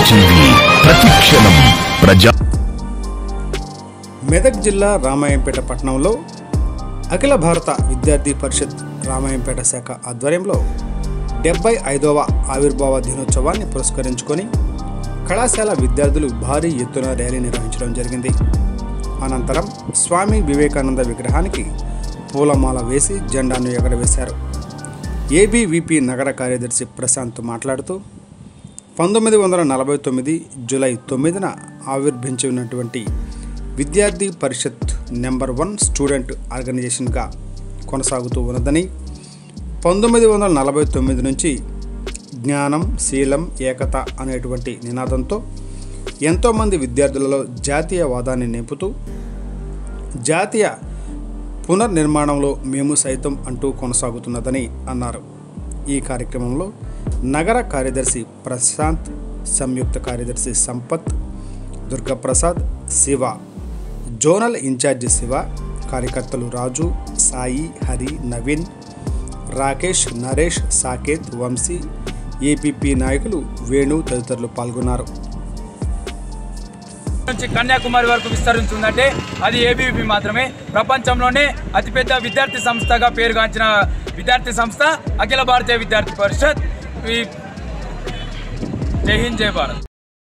TV ప్రతిక్షణం ప్రజా మెదక్ జిల్లా రామాయంపేట పట్టణంలో అఖిల భారత విద్యార్థి పరిషత్ రామాయంపేట శాఖ ఆధ్వర్యంలో డెబ్బై ఐదవ ఆవిర్భావ దినోత్సవాన్ని పురస్కరించుకొని కళాశాల విద్యార్థులు భారీ ఎత్తున ర్యాలీ నిర్వహించడం జరిగింది అనంతరం స్వామి వివేకానంద విగ్రహానికి పూలమాల వేసి జెండాను ఎగరవేశారు ఏబీవీపీ నగర కార్యదర్శి ప్రశాంత్ మాట్లాడుతూ పంతొమ్మిది వందల నలభై తొమ్మిది జూలై తొమ్మిదిన ఆవిర్భించినటువంటి Vidyarthi Parishad number one student ఆర్గనైజేషన్గా కొనసాగుతూ ఉన్నదని పంతొమ్మిది వందల నలభై తొమ్మిది నుంచి జ్ఞానం శీలం ఏకత అనేటువంటి నినాదంతో ఎంతోమంది విద్యార్థులలో జాతీయవాదాన్ని నింపుతూ జాతీయ పునర్నిర్మాణంలో మేము సైతం అంటూ కొనసాగుతున్నదని అన్నారు ఈ కార్యక్రమంలో నగర కార్యదర్శి ప్రశాంత్ సంయుక్త కార్యదర్శి సంపత్ దుర్గప్రసాద్ శివ జోనల్ ఇన్ఛార్జి శివ కార్యకర్తలు రాజు సాయి హరి నవీన్ రాకేష్ నరేష్ సాకేత్ వంశీ ఏపీపీ నాయకులు వేణు తదితరులు పాల్గొన్నారు నుంచి కన్యాకుమారి వరకు విస్తరించిందంటే అది ఏబీవీపీ మాత్రమే ప్రపంచంలోనే అతిపెద్ద విద్యార్థి సంస్థగా పేరుగాంచిన విద్యార్థి సంస్థ అఖిల భారతీయ విద్యార్థి పరిషత్ ఈ జై హింద్ జై భారత్